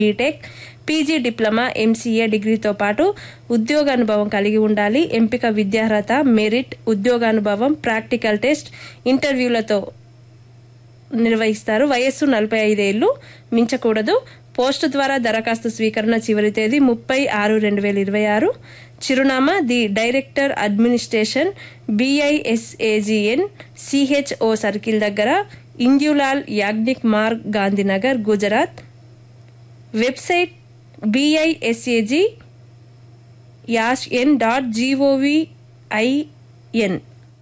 BTech PG diploma MCA డిగ్రీతో పాటు ఉద్యోగానుభవం కలిగి ఉండాలి ఎంపిక విద్యార్హత మెరిట్ ఉద్యోగానుభవం ప్రాక్టికల్ టెస్ట్ ఇంటర్వ్యూలతో నిర్వహిస్తారు వయస్సు నలభై ఐదేళ్లు మించకూడదు పోస్టు ద్వారా దరఖాస్తు స్వీకరణ చివరి తేదీ ముప్పై ఆరు రెండు వేల ఇరవై ఆరు చిరునామా the director administration BISAGN CHO circle దగ్గర Indulal Yagnik Marg Gandhinagar Gujarat website BISAG dash N dot GOV IN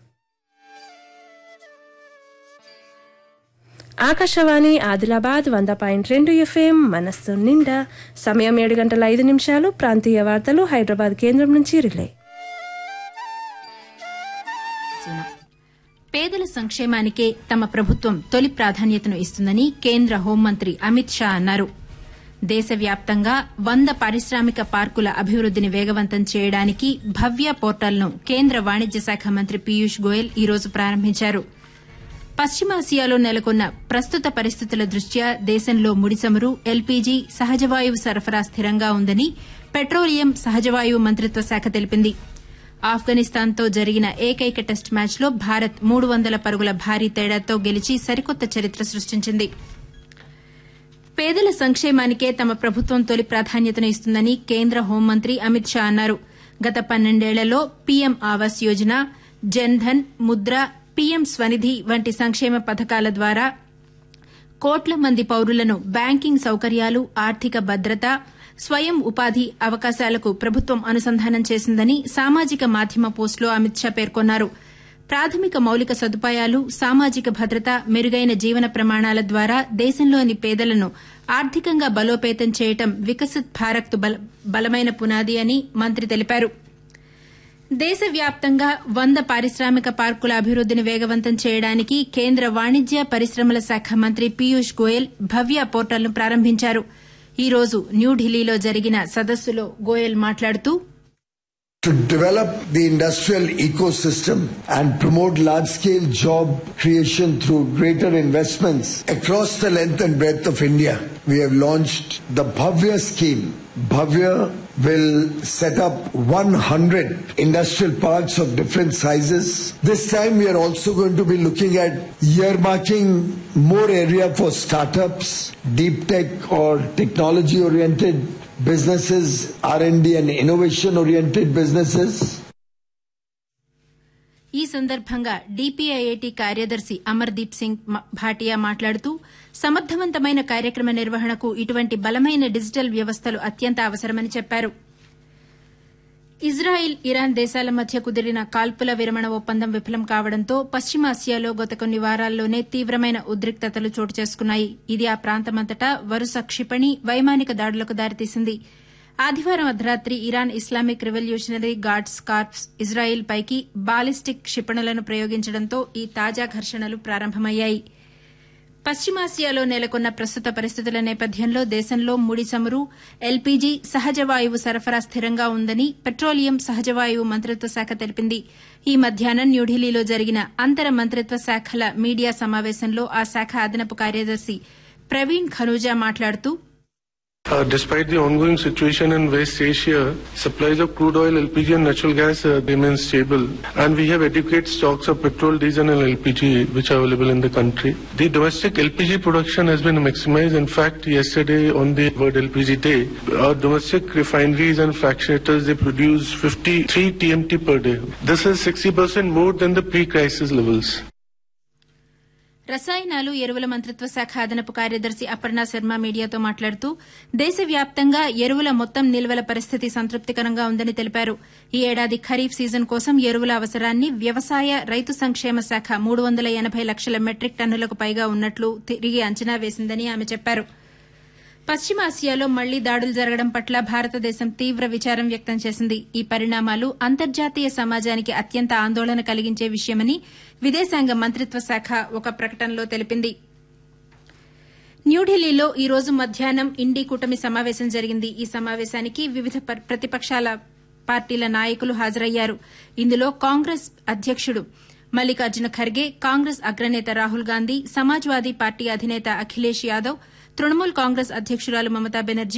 Akashvani Adilabad వంద పాయింట్ రెండు ఎఫ్ఎం మనస్సు నిండా సమయం ఏడు గంటల ఐదు నిమిషాలు ప్రాంతీయ వార్తలు హైదరాబాద్ కేంద్రం నుంచి రిలే సున్నా. పేదల సంక్షేమానికే తమ ప్రభుత్వం తొలి ప్రాధాన్యతను ఇస్తుందని కేంద్ర హోంమంత్రి అమిత్ షా అన్నారు దేశవ్యాప్తంగా వంద పారిశ్రామిక పార్కుల అభివృద్దిని వేగవంతం చేయడానికి భవ్య పోర్టల్ను కేంద్ర వాణిజ్య శాఖ మంత్రి పీయూష్ గోయల్ ఈ రోజు ప్రారంభించారు పశ్చిమాసియాలో నెలకొన్న ప్రస్తుత పరిస్థితుల దృష్ట్యా దేశంలో ముడిచమురు ఎల్పీజీ సహజవాయువు సరఫరా స్థిరంగా ఉందని పెట్రోలియం సహజవాయువు మంత్రిత్వ శాఖ తెలిపింది ఆఫ్ఘనిస్తాన్తో జరిగిన ఏకైక టెస్ట్ మ్యాచ్లో భారత్ మూడు వందల పరుగుల భారీ తేడాతో గెలిచి సరికొత్త చరిత్ర సృష్టించింది పేదల సంక్షేమానికే తమ ప్రభుత్వం తొలి ప్రాధాన్యతను ఇస్తుందని కేంద్ర హోంమంత్రి అమిత్ షా అన్నారు గత పన్నెండేళ్లలో పీఎం ఆవాస్ యోజన జన్ ధన్ ముద్ర పీఎం స్వనిధి వంటి సంక్షేమ పథకాల ద్వారా కోట్ల మంది పౌరులను బ్యాంకింగ్ సౌకర్యాలు ఆర్థిక భద్రత స్వయం ఉపాధి అవకాశాలకు ప్రభుత్వం అనుసంధానం చేసిందని సామాజిక మాధ్యమ పోస్టులో అమిత్ షా పేర్కొన్నారు ప్రాథమిక మౌలిక సదుపాయాలు సామాజిక భద్రత మెరుగైన జీవన ప్రమాణాల ద్వారా దేశంలోని పేదలను ఆర్థికంగా బలోపేతం చేయటం వికసిత్ భారత్ బల- బలమైన పునాది అని మంత్రి తెలిపారు దేశవ్యాప్తంగా వంద పారిశ్రామిక పార్కుల అభివృద్దిని వేగవంతం చేయడానికి కేంద్ర వాణిజ్య పరిశ్రమల శాఖ మంత్రి పీయూష్ గోయల్ భవ్య పోర్టల్ను ప్రారంభించారు ఈ రోజు న్యూఢిల్లీలో జరిగిన సదస్సులో గోయల్ మాట్లాడుతూ to develop the industrial ecosystem and promote large scale job creation through greater investments across the length and breadth of India. We have launched the Bhavya scheme. Bhavya will set up 100 industrial parks of different sizes. This time we are also going to be looking at earmarking more area for startups, deep tech or technology oriented businesses, R&D and innovation oriented businesses. ఈ సందర్భంగా డీపీఐఐటి కార్యదర్శి అమర్దీప్ సింగ్ మ- భాటియా మాట్లాడుతూ సమర్థవంతమైన కార్యక్రమ నిర్వహణకు ఇటువంటి బలమైన డిజిటల్ వ్యవస్థలు అత్యంత అవసరమని చెప్పారు ఇజ్రాయిల్ ఇరాన్ దేశాల మధ్య కుదిరిన కాల్పుల విరమణ ఒప్పందం విఫలం కావడంతో పశ్చిమాసియాలో గత కొన్ని వారాల్లోనే తీవ్రమైన ఉద్రిక్తతలు చోటు చేసుకున్నాయి ఇది ఆ ప్రాంతమంతటా వరుస క్షిపణి వైమానిక దాడులకు దారితీసింది ఆదివారం అర్ధరాత్రి Iran Islamic revolutionary guards corps Israel పైకి బాలిస్టిక్ క్షిపణులను ప్రయోగించడంతో ఈ తాజా ఘర్షణలు ప్రారంభమయ్యాయి పశ్చిమాసియాలో నెలకొన్న ప్రస్తుత పరిస్థితుల నేపథ్యంలో దేశంలో ముడి చమురు ఎల్పీజీ సహజ వాయువు సరఫరా స్థిరంగా ఉందని పెట్రోలియం సహజ వాయువు మంత్రిత్వ శాఖ తెలిపింది ఈ మధ్యాహ్నం న్యూఢిల్లీలో జరిగిన అంతర మంత్రిత్వ శాఖల మీడియా సమావేశంలో ఆ శాఖ అదనపు కార్యదర్శి ప్రవీణ్ ఖనూజా మాట్లాడుతూ Uh, despite the ongoing situation in West Asia, supplies of crude oil, LPG and natural gas uh, remain stable and we have adequate stocks of petrol, diesel and LPG which are available in the country. The domestic LPG production has been maximized. In fact, yesterday on the World LPG Day, our domestic refineries and fractionators, they produce 53 TMT per day. This is 60% more than the pre-crisis levels. రసాయనాలు ఎరువుల మంత్రిత్వ శాఖ అదనపు కార్యదర్శి అపర్ణ శర్మ మీడియాతో మాట్లాడుతూ దేశవ్యాప్తంగా ఎరువుల మొత్తం నిల్వల పరిస్థితి సంతృప్తికరంగా ఉందని తెలిపారు ఈ ఏడాది ఖరీఫ్ సీజన్ కోసం ఎరువుల అవసరాన్ని వ్యవసాయ రైతు సంక్షేమ శాఖ మూడు వందల ఎనబై లక్షల మెట్రిక్ టన్నులకు పైగా ఉన్నట్లు తిరిగి అంచనా వేసిందని ఆమె చెప్పారు పశ్చిమాసియాలో మళ్లీ దాడులు జరగడం పట్ల భారతదేశం తీవ్ర విచారం వ్యక్తం చేసింది ఈ పరిణామాలు అంతర్జాతీయ సమాజానికి అత్యంత ఆందోళన కలిగించే విషయమని విదేశాంగ మంత్రిత్వ శాఖ ఒక ప్రకటనలో తెలిపింది న్యూఢిల్లీలో ఈ రోజు మధ్యాహ్నం ఇండీ కూటమి సమావేశం జరిగింది ఈ సమావేశానికి వివిధ పర్- ప్రతిపక్షాల పార్టీల నాయకులు హాజరయ్యారు ఇందులో కాంగ్రెస్ అధ్యకుడు మల్లికార్జున ఖర్గే కాంగ్రెస్ అగ్రనేత రాహుల్ గాంధీ సమాజ్వాదీ పార్టీ అధినేత అఖిలేష్ యాదవ్ తృణమూల్ కాంగ్రెస్ అధ్యక్షురాలు మమతా బెనర్జీ